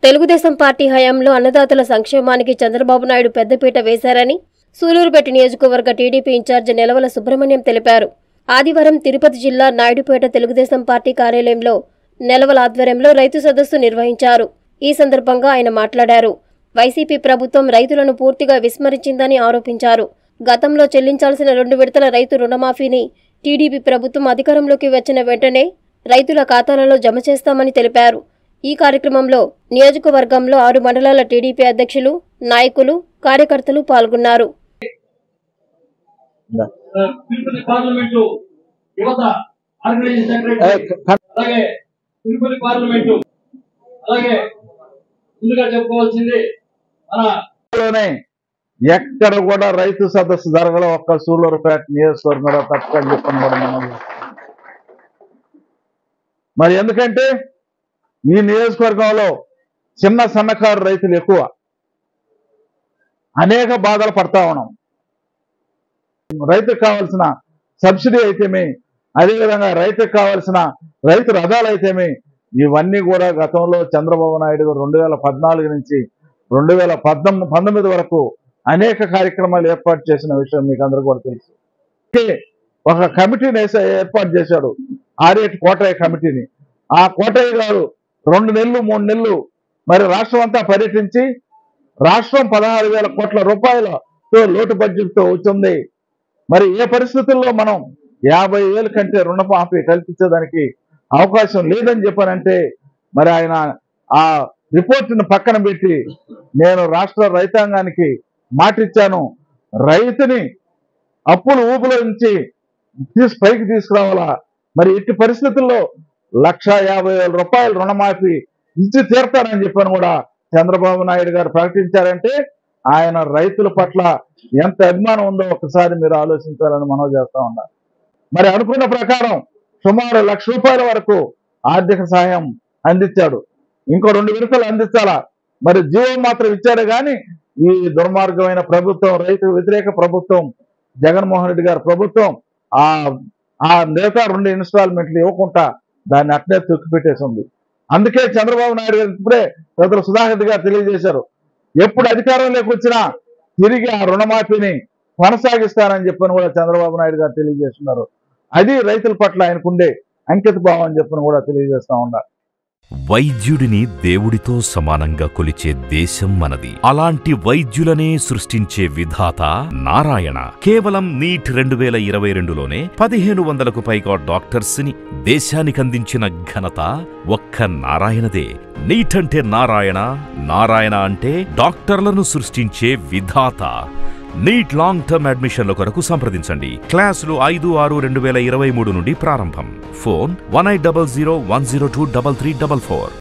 Telugu Desam party హయాంలో అన్నదాతల సంక్షేమానికి చంద్రబాబు నాయుడు పెద్దపీట వేశారని సూలూరుపేట నియోజకవర్గ టీడీపీ ఇన్ఛార్జి నెలవల సుబ్రహ్మణ్యం తెలిపారు ఆదివారం తిరుపతి జిల్లా నాయుడుపేట తెలుగుదేశం పార్టీ కార్యాలయంలో నెలవల ఆధ్వర్యంలో రైతు సదస్సు నిర్వహించారు ఈ సందర్భంగా ఆయన మాట్లాడారు వైసీపీ ప్రభుత్వం రైతులను పూర్తిగా విస్మరించిందని ఆరోపించారు గతంలో చెల్లించాల్సిన రెండు విడతల రైతు రుణమాఫీని టీడీపీ ప్రభుత్వం అధికారంలోకి వచ్చిన వెంటనే రైతుల ఖాతాలలో జమ చేస్తామని తెలిపారు ఈ కార్యక్రమంలో నియోజకవర్గంలో ఆరు మండలాల టీడీపీ అధ్యక్షులు నాయకులు కార్యకర్తలు పాల్గొన్నారు తిరుపతి పార్లమెంటు యువత ఆర్గనైజింగ్ ఏ, సెక్రటరీ క- అలాగే తిరుపతి పార్లమెంటు అలాగే ముందుగా చెప్పుకోవాల్సింది మన లోనే ఎక్కడ కూడా రైతు సదస్సు జరగల ఒక్క సూళ్ళూరుపేట నియోజకవర్గంలో తప్పని చెప్పని కూడా మనం మరి ఎందుకంటే ఈ నియోజకవర్గంలో చిన్న సన్నకారు రైతులు ఎక్కువ అనేక బాధలు పడతా ఉన్నాం రైతుకు కావాల్సిన సబ్సిడీ అయితేమి అదేవిధంగా రైతుకు కావాల్సిన రైతు రథాలు అయితేమి ఇవన్నీ కూడా గతంలో చంద్రబాబు నాయుడు గారు రెండు వేల పద్నాలుగు నుంచి రెండు వేల పద్దెనిమిది పంతొమ్మిది వరకు అనేక కార్యక్రమాలు ఏర్పాటు చేసిన విషయం మీకు అందరూ కూడా తెలుసు ఓకే, ఒక కమిటీని వేసా ఏర్పాటు చేశాడు ఆర్ఏట్ కోటయ్య కమిటీని ఆ కోటయ్య గారు రెండు నెలలు మూడు నెలలు మరి రాష్ట్రం అంతా పర్యటించి రాష్ట్రం పదహారు వేల కోట్ల రూపాయలతో లోటు బడ్జెట్తో వచ్చింది మరి ఏ పరిస్థితుల్లో మనం యాభై వేల కంటే రుణమాఫీ కల్పించేదానికి అవకాశం లేదని చెప్పానంటే మరి ఆయన ఆ రిపోర్టును పక్కన పెట్టి నేను రాష్ట్ర రైతాంగానికి మాటిచ్చాను రైతుని అప్పులు ఊపులో నుంచి తీసి పైకి తీసుకురావాలా మరి ఇట్టి పరిస్థితుల్లో లక్ష యాభై వేల రూపాయల రుణమాఫీ ఇచ్చి తీర్తానని చెప్పని కూడా చంద్రబాబు నాయుడు గారు ప్రకటించారంటే ఆయన రైతుల పట్ల ఎంత అభిమానం ఉందో ఒకసారి మీరు ఆలోచించాలని మనం చేస్తా ఉన్నారు మరి అనుకున్న ప్రకారం సుమారు లక్ష రూపాయల వరకు ఆర్థిక సహాయం అందించాడు ఇంకో రెండు విడతలు అందించాలా మరి జీవం మాత్రం ఇచ్చాడు కానీ ఈ దుర్మార్గమైన ప్రభుత్వం రైతు వ్యతిరేక ప్రభుత్వం జగన్మోహన్ రెడ్డి గారి ప్రభుత్వం ఆ ఆ మిగతా రెండు ఇన్స్టాల్మెంట్లు ఇవ్వకుండా దాన్ని అట్నే తొక్కిపెట్టేసి ఉంది అందుకే చంద్రబాబు నాయుడు గారు ఇప్పుడే పెద్దలు సుధాకర్ రెడ్డి గారు తెలియజేశారు ఎప్పుడు అధికారంలోకి వచ్చినా తిరిగి ఆ రుణమాఫీని కొనసాగిస్తానని చెప్పని కూడా చంద్రబాబు నాయుడు గారు తెలియజేస్తున్నారు అది రైతుల పట్ల ఆయనకుండే అంకిత భావం అని చెప్పని కూడా తెలియజేస్తా ఉన్నారు వైద్యుడిని దేవుడితో సమానంగా కొలిచే దేశం మనది అలాంటి వైద్యులనే సృష్టించే విధాత నారాయణ కేవలం నీట్ రెండు వేల ఇరవై రెండులోనే పదిహేను వందలకు పైగా డాక్టర్స్ ని దేశానికి అందించిన ఘనత ఒక్క నారాయణదే నీట్ అంటే నారాయణ నారాయణ అంటే డాక్టర్లను సృష్టించే విధాత నీట్ లాంగ్ టర్మ్ అడ్మిషన్ల కొరకు సంప్రదించండి క్లాసులు ఐదు ఆరు రెండు వేల ఇరవై మూడు నుండి ప్రారంభం phone one eight double zero one zero two double three double four